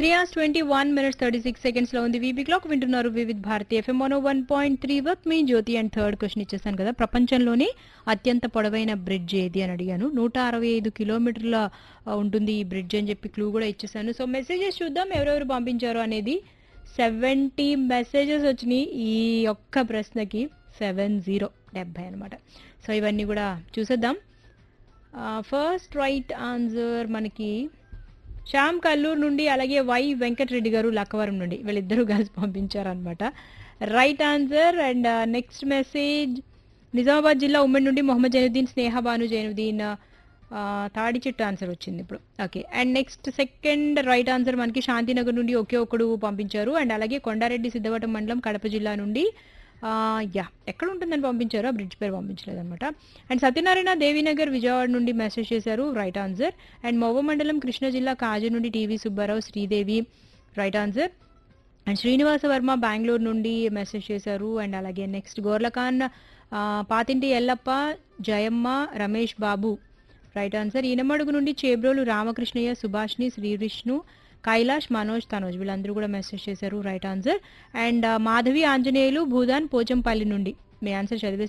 three hours twenty one minutes thirty six seconds లో ఉంది VB clock వింటున్నారు Vividh Bharati FM one one point three work మీ Jyothi and third question ఇచ్చేసాను కదా ప్రపంచంలోనే అత్యంత పొడవైన బ్రిడ్జ్ ఏది అని అడిగాను నూట అరవై ఐదు కిలోమీటర్ల ఆ, ఉంటుంది ఈ బ్రిడ్జ్ అని చెప్పి క్లూ కూడా ఇచ్చేసాను సో మెసేజెస్ చూద్దాం ఎవరెవరు పంపించారు అనేది సెవెంటీ మెసేజెస్ వచ్చినాయి ఈ ఒక్క ప్రశ్నకి సెవెన్ జీరో డెబ్బై అనమాట సో ఇవన్నీ కూడా చూసేద్దాం ఫస్ట్ రైట్ ఆన్సర్ మనకి శ్యామ్ కల్లూరు నుండి అలాగే వై వెంకటరెడ్డి గారు లక్కవరం నుండి వీళ్ళిద్దరూ కలిసి పంపించారనమాట right answer and next message Nizamabad జిల్లా ఉమ్మడి నుండి మొహమ్మద్ జైనుద్దీన్ స్నేహ భాను జైనుద్దీన్ ఆ, తాడి చెట్టు ఆన్సర్ వచ్చింది ఇప్పుడు okay and next second right answer మనకి శాంతినగర్ నుండి ఒకే ఒకడు పంపించారు అండ్ అలాగే కొండారెడ్డి సిద్ధవటం మండలం కడప జిల్లా నుండి ఆ, యా ఎక్కడ ఉంటుందని పంపించారు ఆ బ్రిడ్జ్ పేరు పంపించలేదన్నమాట అండ్ సత్యనారాయణ దేవీనగర్ విజయవాడ నుండి మెసేజ్ చేశారు రైట్ ఆన్సర్ అండ్ మోవ మండలం కృష్ణా జిల్లా కాజు నుండి TV Subbarao Sridevi right answer and Srinivasa Varma Bengaluru నుండి మెసేజ్ చేశారు అండ్ అలాగే నెక్స్ట్ గోర్లఖాన్ ఆ, పాతింటి ఎల్లప్ప జయమ్మ రమేష్ బాబు రైట్ ఆన్సర్ ఈనమడుగు నుండి చేబ్రోలు రామకృష్ణయ్య సుభాష్ని శ్రీవిష్ణు కైలాష్ మనోజ్ తనోజ్ వీళ్ళందరూ కూడా మెసేజ్ చేశారు right answer and Madhavi Anjaneyulu Bhoodan Pochampally నుండి మీ ఆన్సర్ చదివేశారు